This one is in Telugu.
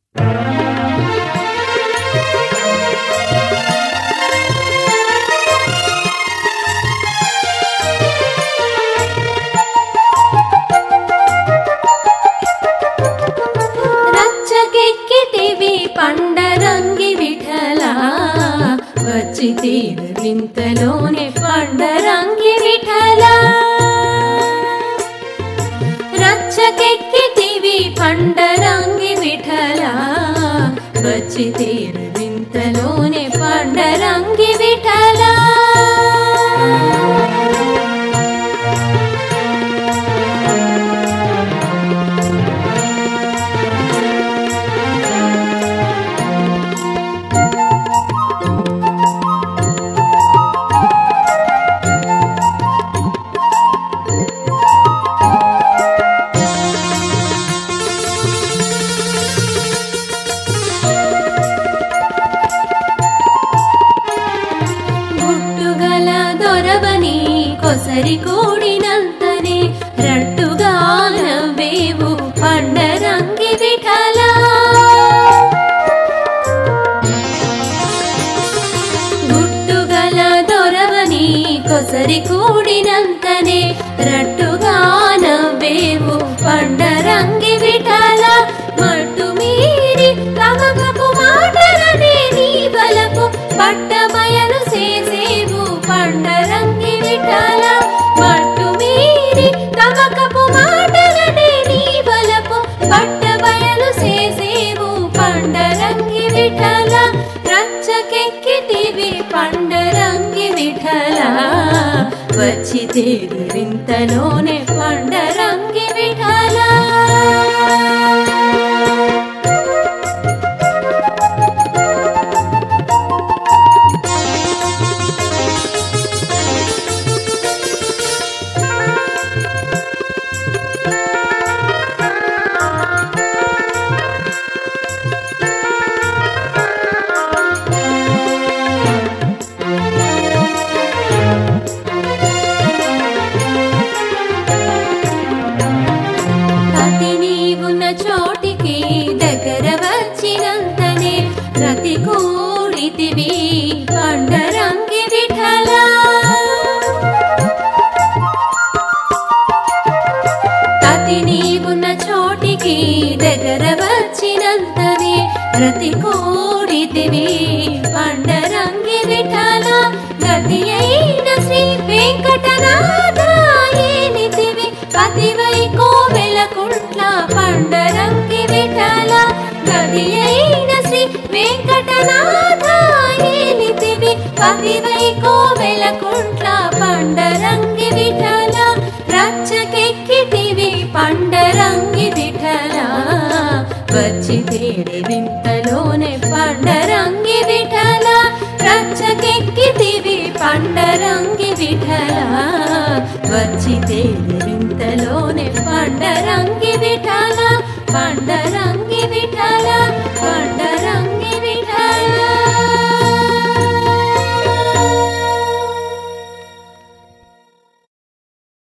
రచ్చకెక్కితివి పండరంగి విఠల వచ్చి తీరింతలోనే పండరంగి విఠల రచ్చకెక్కితివి పండరంగి విఠల వచ్చి తీరింతలోనే పండరంగి విఠల గుట్టుగల దొరవని కొసరి కూడినంతనే రట్టుగా నవ్వేవు పండరంగి విఠల గుట్టుగల దొరవని కొసరి కూడినంతనే రట్టుగా నవ్వేవు పండరంగి విఠల మట్టు మీరి కమకపు మాటలనే నీ బలపు పట్ట బయలు చేసేవు పండరంగి విఠల మట్టు మీరి కమకపు మాటలనే నీ బలపు పట్ట బయలు చేసేవు పండరంగి విఠల రచ్చకెక్కితివి పండరంగి విఠల వచ్చి తేరింతలోనే పండరంగి విఠల అతి నీవున్న చోటికి దగ్గర వచ్చినంతనే రతి కూడితివి పండరంగి విఠల అతి నీవున్న చోటికి దగ్గర వచ్చినంతనే రతి కూడితివి పండరంగి విఠల గతి అయిన శ్రీ వెంకటనాథ ఏనితివి పతివై కోవెలకుంట్ల పండరంగి విఠల గతి అయిన శ్రీ వెంకటనాథ ఏనితివి పతివై కోవెలకుంట్ల పండరంగి విఠల రచ్చకెక్కితివి పండరంగి విఠల వచ్చి తేడి వింతలోనే పండరంగి విఠల రచ్చకెక్కితివి పండరంగి విఠల వచ్చి తేడి వింతలోనే పండరంగి విఠల పండరంగి విఠల పండరంగి